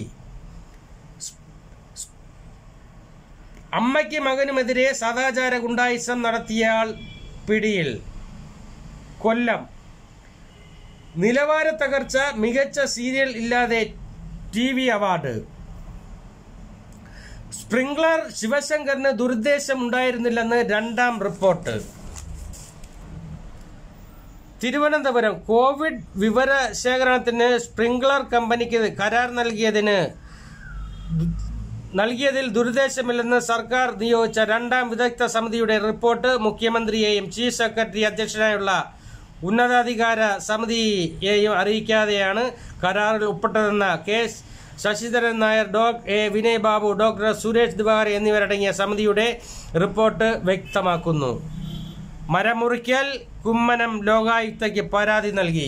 Speaker 1: അമ്മയ്ക്ക് മകനുമെതിരെ സദാചാര ഗുണ്ടായിസം നടത്തിയയാൾ പിടിയിൽ കൊല്ലം നിലവാര തകർച്ച മികച്ച സീരിയൽ ഇല്ലാതെ ടി വി അവാർഡ് സ്പ്രിംഗ്ലർ ശിവശങ്കറിന് ദുരുദ്ദേശം ഉണ്ടായിരുന്നില്ലെന്ന് രണ്ടാം റിപ്പോർട്ട് തിരുവനന്തപുരം കോവിഡ് വിവര ശേഖരണത്തിന് സ്പ്രിംഗ്ലർ കമ്പനിക്ക് കരാർ നൽകിയതിന് നൽകിയതിൽ ദുരുദ്ദേശമില്ലെന്ന് സർക്കാർ നിയോഗിച്ച രണ്ടാം വിദഗ്ധ സമിതിയുടെ റിപ്പോർട്ട് മുഖ്യമന്ത്രിയെയും ചീഫ് സെക്രട്ടറി അധ്യക്ഷനായുള്ള ഉന്നതാധികാര സമിതിയെയും അറിയിക്കാതെയാണ് കരാറിൽ ഒപ്പിട്ടതെന്ന K Sasidharan Nair doc A Vinay Babu doctor Suresh Diwar എന്നിവരടങ്ങിയ സമിതിയുടെ റിപ്പോർട്ട് വ്യക്തമാക്കുന്നു മരമുറിക്കൽ കുമ്മനം ലോകായുക്തയ്ക്ക് പരാതി നൽകി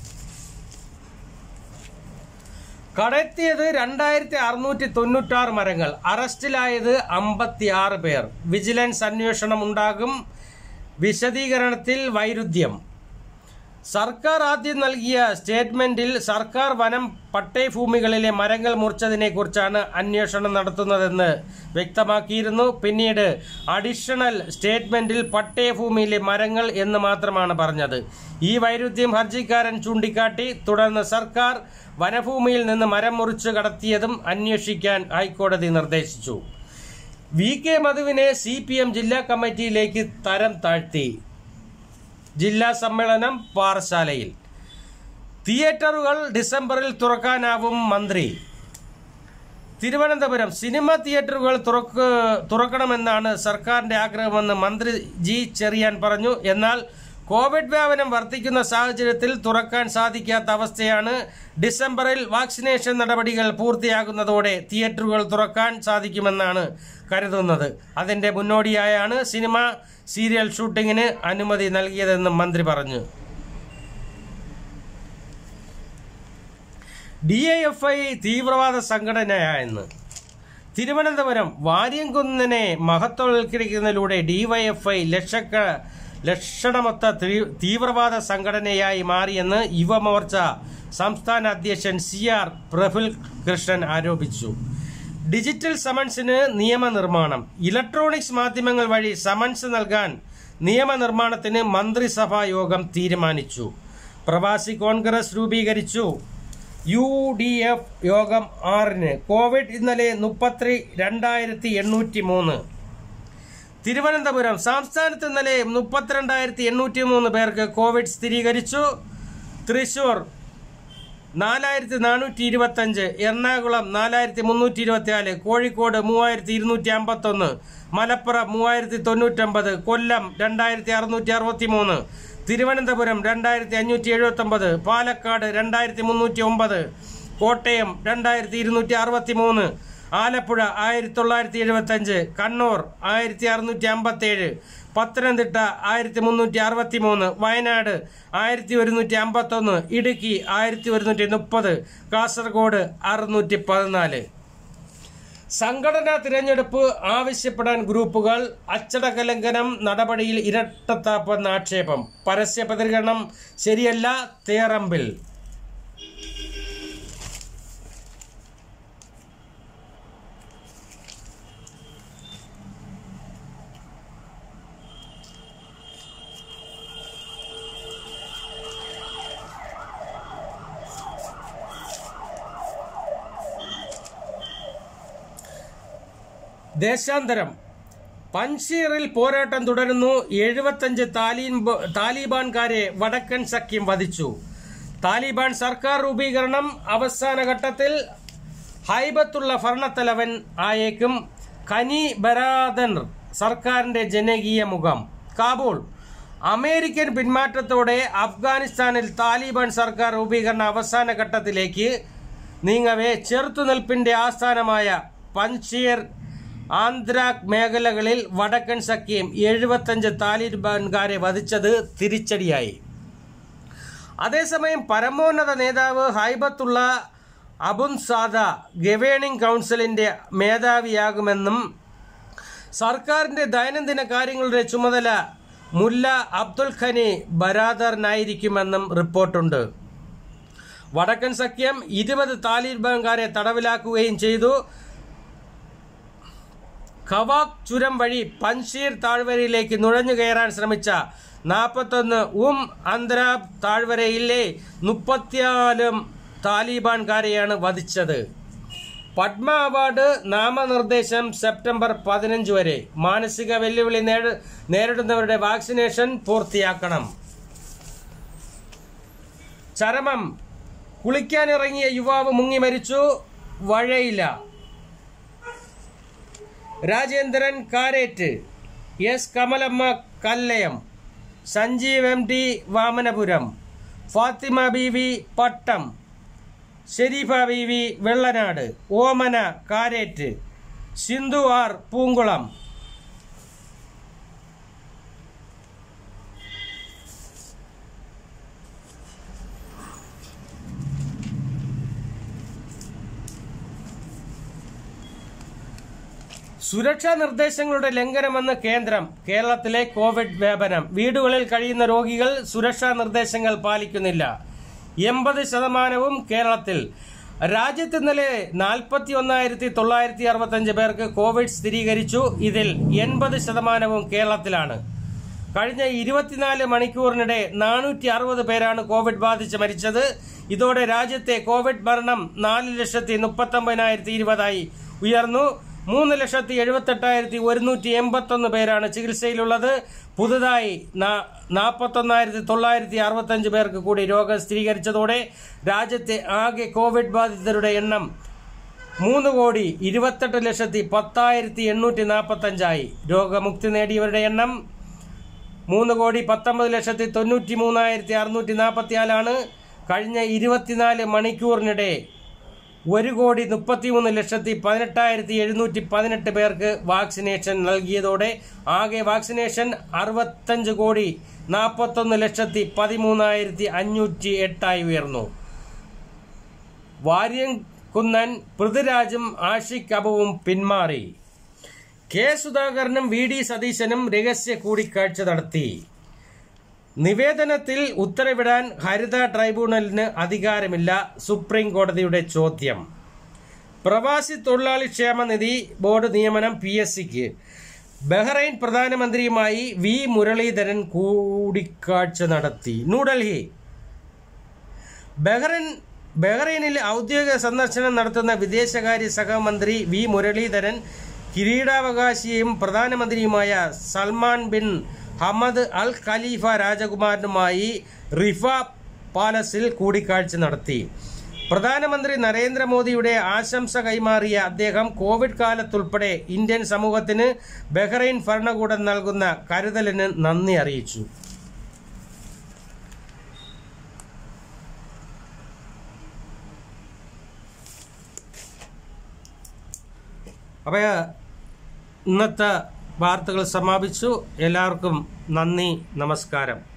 Speaker 1: കടത്തിയത് രണ്ടായിരത്തി അറുന്നൂറ്റി തൊണ്ണൂറ്റാറ് മരങ്ങൾ അറസ്റ്റിലായത് അമ്പത്തി ആറ് പേർ വിജിലൻസ് അന്വേഷണം ഉണ്ടാകും വിശദീകരണത്തിൽ വൈരുദ്ധ്യം സർക്കാർ ആദ്യം നൽകിയ സ്റ്റേറ്റ്മെന്റിൽ സർക്കാർ വനം പട്ടയഭൂമികളിലെ മരങ്ങൾ മുറിച്ചതിനെ കുറിച്ചാണ് അന്വേഷണം നടത്തുന്നതെന്ന് വ്യക്തമാക്കിയിരുന്നു പിന്നീട് അഡീഷണൽ സ്റ്റേറ്റ്മെന്റിൽ പട്ടയഭൂമിയിലെ മരങ്ങൾ എന്ന് മാത്രമാണ് പറഞ്ഞത് ഈ വൈരുദ്ധ്യം ഹർജിക്കാരൻ ചൂണ്ടിക്കാട്ടി തുടർന്ന് സർക്കാർ വനഭൂമിയിൽ നിന്ന് മരം മുറിച്ച് കടത്തിയതും അന്വേഷിക്കാൻ ഹൈക്കോടതി നിർദ്ദേശിച്ചു വി കെ മധുവിനെ സി പി എം ജില്ലാ കമ്മിറ്റിയിലേക്ക് തരം താഴ്ത്തി ജില്ലാ സമ്മേളനം പാറശാലയിൽ തിയേറ്ററുകൾ ഡിസംബറിൽ തുറക്കാനാവും മന്ത്രി തിരുവനന്തപുരം സിനിമ തിയേറ്ററുകൾ തുറക്ക് തുറക്കണമെന്നാണ് സർക്കാരിന്റെ ആഗ്രഹമെന്ന് മന്ത്രി ജി ചെറിയാൻ പറഞ്ഞു എന്നാൽ കോവിഡ് വ്യാപനം വർദ്ധിക്കുന്ന സാഹചര്യത്തിൽ തുറക്കാൻ സാധിക്കാത്ത അവസ്ഥയാണ് ഡിസംബറിൽ വാക്സിനേഷൻ നടപടികൾ പൂർത്തിയാകുന്നതോടെ തിയേറ്ററുകൾ തുറക്കാൻ സാധിക്കുമെന്നാണ് കരുതുന്നത് അതിന്റെ മുന്നോടിയായാണ് സിനിമ സീരിയൽ ഷൂട്ടിങ്ങിന് അനുമതി നൽകിയതെന്ന് മന്ത്രി പറഞ്ഞു ഡി എ എഫ് ഐ തീവ്രവാദ സംഘടനയായെന്ന് തിരുവനന്തപുരം വാര്യംകുന്നിനെ മഹത്വവൽക്കരിക്കുന്നതിലൂടെ ഡിവൈഎഫ്ഐ ലക്ഷക്ക ലക്ഷണമൊത്ത തീ- തീവ്രവാദ സംഘടനയായി മാറിയെന്ന് യുവമോർച്ച സംസ്ഥാന അധ്യക്ഷൻ സി ആർ പ്രഫുൽ കൃഷ്ണൻ ആരോപിച്ചു ഡിജിറ്റൽ സമൻസിന് നിയമനിർമ്മാണം ഇലക്ട്രോണിക്സ് മാധ്യമങ്ങൾ വഴി സമൻസ് നൽകാൻ നിയമനിർമ്മാണത്തിന് മന്ത്രിസഭാ യോഗം തീരുമാനിച്ചു പ്രവാസി കോൺഗ്രസ് രൂപീകരിച്ചു യു ഡി എഫ് യോഗം ആറിന് കോവിഡ് ഇന്നലെ മുപ്പത്തി രണ്ടായിരത്തി എണ്ണൂറ്റി മൂന്ന് തിരുവനന്തപുരം സംസ്ഥാനത്ത് ഇന്നലെ മുപ്പത്തിരണ്ടായിരത്തി എണ്ണൂറ്റി മൂന്ന് പേർക്ക് കോവിഡ് സ്ഥിരീകരിച്ചു തൃശൂർ നാലായിരത്തി നാനൂറ്റി ഇരുപത്തഞ്ച് എറണാകുളം നാലായിരത്തി മുന്നൂറ്റി ഇരുപത്തിനാല് കോഴിക്കോട് മൂവായിരത്തി ഇരുന്നൂറ്റി അമ്പത്തൊന്ന് മലപ്പുറം മൂവായിരത്തി തൊണ്ണൂറ്റൊമ്പത് കൊല്ലം രണ്ടായിരത്തി അറുന്നൂറ്റി അറുപത്തി മൂന്ന് തിരുവനന്തപുരം രണ്ടായിരത്തി അഞ്ഞൂറ്റി എഴുപത്തൊമ്പത് പാലക്കാട് രണ്ടായിരത്തി മുന്നൂറ്റി ഒമ്പത് കോട്ടയം രണ്ടായിരത്തി ഇരുന്നൂറ്റി അറുപത്തി മൂന്ന് ആലപ്പുഴ ആയിരത്തി തൊള്ളായിരത്തി എഴുപത്തഞ്ച് കണ്ണൂർ ആയിരത്തി അറുന്നൂറ്റി അമ്പത്തേഴ് പത്തനംതിട്ട ആയിരത്തി മുന്നൂറ്റി അറുപത്തി മൂന്ന് വയനാട് ആയിരത്തി ഒരുന്നൂറ്റി അമ്പത്തൊന്ന് ഇടുക്കി ആയിരത്തി ഒരുന്നൂറ്റി മുപ്പത് കാസർഗോഡ് അറുന്നൂറ്റി പതിനാല് സംഘടനാ തിരഞ്ഞെടുപ്പ് ആവശ്യപ്പെടാൻ ഗ്രൂപ്പുകൾ അച്ചടക്ക ലംഘനം നടപടിയിൽ ഇരട്ടത്താപ്പെന്ന ആക്ഷേപം പരസ്യ പ്രതികരണം ശരിയല്ല തേറമ്പിൽ ദേശാന്തരം പൻഷീറിൽ പോരാട്ടം തുടരുന്നു എഴുപത്തഞ്ച് താലീബ- താലിബാൻകാരെ വടക്കൻ സഖ്യം വധിച്ചു താലിബാൻ സർക്കാർ രൂപീകരണം അവസാന ഘട്ടത്തിൽ ഹൈബത്തുള്ള ഭരണത്തലവൻ ആയേക്കും ഖനി ബരാദൻ സർക്കാരിന്റെ ജനകീയ മുഖം കാബൂൾ അമേരിക്കൻ പിന്മാറ്റത്തോടെ അഫ്ഗാനിസ്ഥാനിൽ താലിബാൻ സർക്കാർ രൂപീകരണ അവസാന ഘട്ടത്തിലേക്ക് നീങ്ങവേ ചെറുത്തുനിൽപ്പിന്റെ ആസ്ഥാനമായ പൻഷീർ ആന്ധ്രാക് മേഖലകളിൽ വടക്കൻ സഖ്യം എഴുപത്തഞ്ച് താലിബാൻകാരെ വധിച്ചത് തിരിച്ചടിയായി അതേസമയം പരമോന്നത നേതാവ് ഹൈബത്തുള്ള അബുൻ സാദ ഗവേണിംഗ് കൗൺസിലിന്റെ മേധാവിയാകുമെന്നും സർക്കാരിന്റെ ദൈനംദിന കാര്യങ്ങളുടെ ചുമതല മുല്ല അബ്ദുൽ ഖനി ബരാദറിനായിരിക്കുമെന്നും റിപ്പോർട്ടുണ്ട് വടക്കൻ സഖ്യം ഇരുപത് താലിബാൻകാരെ തടവിലാക്കുകയും ചെയ്തു ഖവാക് ചുരം വഴി പൻഷീർ താഴ്വരയിലേക്ക് നുഴഞ്ഞു കയറാൻ ശ്രമിച്ച നാൽപ്പത്തൊന്ന് ഉം അന്തരാബ് താഴ്വരയിലെ മുപ്പത്തിനാലും താലിബാൻകാരെയാണ് വധിച്ചത് പത്മ അവാർഡ് നാമനിർദ്ദേശം സെപ്റ്റംബർ പതിനഞ്ച് വരെ മാനസിക വെല്ലുവിളി നേരി- നേരിടുന്നവരുടെ വാക്സിനേഷൻ പൂർത്തിയാക്കണം ചരമം കുളിക്കാനിറങ്ങിയ യുവാവ് മുങ്ങി മരിച്ചു Vazhayila Rajendran Karette S Kamalamma Kallayam Sanjeev M T Vamanapuram Fathima B V Pattam Sherifa B V Vellanad Omana Karette Sindhu R Poonkulam സുരക്ഷാ നിർദ്ദേശങ്ങളുടെ ലംഘനമെന്ന് കേന്ദ്രം കേരളത്തിലെ കോവിഡ് വ്യാപനം വീടുകളിൽ കഴിയുന്ന രോഗികൾ സുരക്ഷാ നിർദ്ദേശങ്ങൾ പാലിക്കുന്നില്ല എൺപത് ശതമാനവും കേരളത്തിൽ രാജ്യത്ത് ഇന്നലെ നാൽപ്പത്തി ഒന്നായിരത്തി തൊള്ളായിരത്തി അറുപത്തഞ്ച് പേർക്ക് കോവിഡ് സ്ഥിരീകരിച്ചു ഇതിൽ എൺപത് ശതമാനവും കേരളത്തിലാണ് കഴിഞ്ഞ ഇരുപത്തിനാല് മണിക്കൂറിനിടെ നാനൂറ്റി അറുപത് പേരാണ് കോവിഡ് ബാധിച്ച് മരിച്ചത് ഇതോടെ രാജ്യത്തെ കോവിഡ് മരണം നാല് ലക്ഷത്തി മുപ്പത്തൊമ്പതിനായിരത്തി ഇരുപതായി ഉയർന്നു മൂന്ന് ലക്ഷത്തി എഴുപത്തെട്ടായിരത്തി ഒരുന്നൂറ്റി എൺപത്തൊന്ന് പേരാണ് ചികിത്സയിലുള്ളത് പുതുതായി നാൽപ്പത്തൊന്നായിരത്തി തൊള്ളായിരത്തി അറുപത്തഞ്ച് പേർക്ക് കൂടി രോഗം സ്ഥിരീകരിച്ചതോടെ രാജ്യത്തെ ആകെ കോവിഡ് ബാധിതരുടെ എണ്ണം മൂന്ന് കോടി ഇരുപത്തെട്ട് ലക്ഷത്തി പത്തായിരത്തി എണ്ണൂറ്റി നാൽപ്പത്തഞ്ചായി രോഗമുക്തി നേടിയവരുടെ എണ്ണം മൂന്ന് കോടി പത്തൊമ്പത് ലക്ഷത്തി തൊണ്ണൂറ്റി മൂന്നായിരത്തി അറുന്നൂറ്റി നാൽപ്പത്തിനാലാണ് കഴിഞ്ഞ ഇരുപത്തിനാല് മണിക്കൂറിനിടെ ഒരു കോടി മുപ്പത്തിമൂന്ന് ലക്ഷത്തി പതിനെട്ടായിരത്തി എഴുന്നൂറ്റി പതിനെട്ട് പേർക്ക് വാക്സിനേഷൻ നൽകിയതോടെ ആകെ വാക്സിനേഷൻ അറുപത്തഞ്ച് കോടി നാൽപ്പത്തൊന്ന് ലക്ഷത്തി പതിമൂന്നായിരത്തി അഞ്ഞൂറ്റി എട്ടായി ഉയർന്നു വാര്യംകുന്നൻ പൃഥ്വിരാജും ആഷിഖ് അബുവും പിന്മാറി കെ സുധാകരനും വി ഡി സതീശനും രഹസ്യ കൂടിക്കാഴ്ച നടത്തി നിവേദനത്തിൽ ഉത്തരവിടാൻ ഹരിത ട്രൈബ്യൂണലിന് അധികാരമില്ല സുപ്രീം കോടതിയുടെ ചോദ്യം പ്രവാസി തൊഴിലാളി ക്ഷേമനിധി ബോർഡ് നിയമനം പി എസ് സിക്ക് ബഹ്റൈൻ പ്രധാനമന്ത്രിയുമായി വി മുരളീധരൻ കൂടിക്കാഴ്ച നടത്തി ന്യൂഡൽഹി ബഹ്റൈൻ ബഹ്റൈനിൽ ഔദ്യോഗിക സന്ദർശനം നടത്തുന്ന വിദേശകാര്യ സഹമന്ത്രി വി മുരളീധരൻ കിരീടാവകാശിയും പ്രധാനമന്ത്രിയുമായ Salman bin Hamad Al Khalifa രാജകുമാരനുമായി റിഫ പാലസിൽ കൂടിക്കാഴ്ച നടത്തി പ്രധാനമന്ത്രി നരേന്ദ്രമോദിയുടെ ആശംസ കൈമാറിയ അദ്ദേഹം കോവിഡ് കാലത്തുൾപ്പെടെ ഇന്ത്യൻ സമൂഹത്തിന് ബഹ്റൈൻ ഭരണകൂടം നൽകുന്ന കരുതലിന് നന്ദി അറിയിച്ചു അപ്പോൾ ഇന്നത്തെ വാർത്തകൾ സമാപിച്ചു എല്ലാവർക്കും നന്ദി നമസ്കാരം